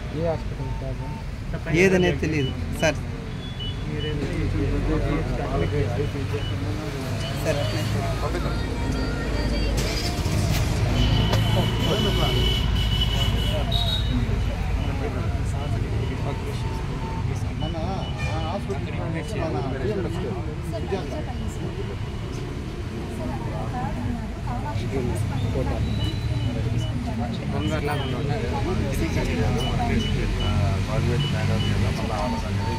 ఏ hospital కాదు ఏదనేది తెలియదు sir sir అట్లే మన హాస్పిటల్ గవర్నమెంట్ మేడం మళ్ళీ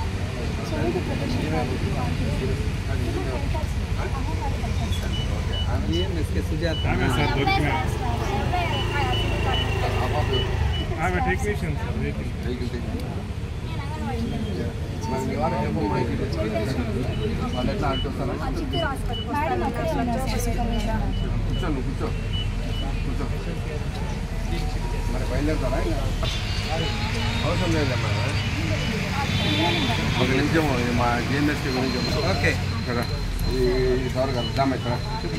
బిఎంఎస్కే సుజాత ఆమె టెక్నీషియన్ సార్ రేటింగ్ మరి మీ వారు ఏమో బయటికి తెచ్చుకొని వాళ్ళు ఎట్లా అంటుస్తారా కూర్చో నువ్వు కూర్చో కూర్చో మరి బయలుదేరుతారా ఇంకా? అవసరం లేదమ్మా ఒక నిమిషం ఇది మా జిఎంఎస్కి గురించి చెప్తా. ఓకే కదా ఈ ఈ సార్ కదా దామా ఇక్కడ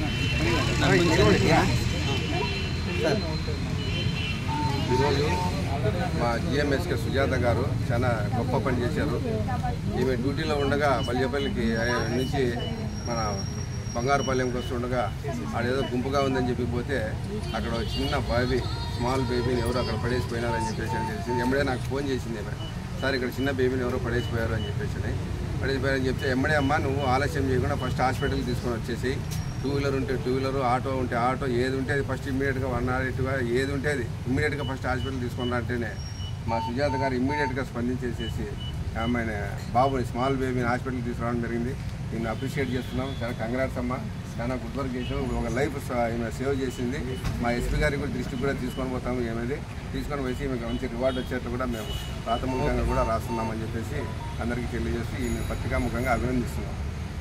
సార్ ఈరోజు మా జిఎంఎస్కే సుజాత గారు చాలా గొప్ప పని చేశారు ఈమె డ్యూటీలో ఉండగా పల్లెపల్లికి నుంచి మన బంగారుపాలెంకి వస్తుండగా ఆడేదో గుంపుగా ఉందని చెప్పి పోతే అక్కడ ఒక చిన్న బాబీ స్మాల్ బేబీని ఎవరు అక్కడ పడేసిపోయినారని చెప్పేసి అని తెలిసింది ఎమ్మడే నాకు ఫోన్ చేసింది ఆమె సార్ ఇక్కడ చిన్న బేబీని ఎవరో పడేసిపోయారు అని చెప్పేసి అని పడేసిపోయారని చెప్తే ఎమ్మడే అమ్మ నువ్వు ఆలస్యం చేయకుండా ఫస్ట్ హాస్పిటల్కి తీసుకొని వచ్చేసి టూ వీలర్ ఉంటే టూ వీలర్ ఆటో ఉంటే ఆటో ఏది ఉంటే అది ఫస్ట్ ఇమ్మీడియట్గా వన్ నాట్ ఎయిట్గా ఏది ఉంటే అది ఇమ్మీడియట్గా ఫస్ట్ హాస్పిటల్ తీసుకున్నా అంటేనే మా సుజాత గారు ఇమ్మీడియట్గా స్పందించేసేసి ఆమె బాబుని స్మాల్ బేబీని హాస్పిటల్కి తీసుకురావడం జరిగింది దీన్ని అప్రిషియేట్ చేస్తున్నాం చాలా కంగ్రాట్స్ అమ్మ చాలా గుడ్ వర్క్ చేసాం ఒక లైఫ్ ఈమె సేవ్ చేసింది మా ఎస్పీ గారికి కూడా దృష్టికి కూడా తీసుకొని పోతాము ఏమైంది తీసుకొని వచ్చి మీకు మంచి రివార్డు వచ్చేట్టు కూడా మేము ప్రాథమికంగా కూడా రాస్తున్నామని చెప్పేసి అందరికీ తెలియజేసి ఈ పత్రికాముఖంగా అభినందిస్తున్నాం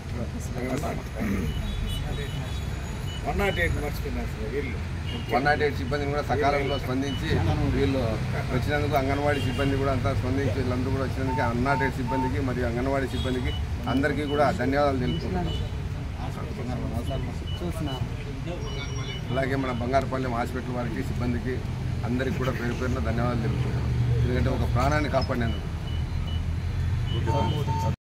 వన్ నాట్ ఎయిట్ మర్చిపోయినారు సార్ వీళ్ళు వన్ నాట్ ఎయిట్ సిబ్బందిని కూడా సకాలంలో స్పందించి వీళ్ళు వచ్చినందుకు అంగన్వాడీ సిబ్బంది కూడా అంతా స్పందించి వీళ్ళందరూ కూడా వచ్చినందుకు వన్ నాట్ ఎయిట్ సిబ్బందికి మరియు అంగన్వాడీ సిబ్బందికి అందరికీ కూడా ధన్యవాదాలు తెలుపుతున్నాను చూసిన అలాగే మన బంగారుపల్లెం హాస్పిటల్ వారికి సిబ్బందికి అందరికీ కూడా పేరు పేరున ధన్యవాదాలు తెలుపుతున్నాను ఎందుకంటే ఒక ప్రాణాన్ని కాపాడినందుకు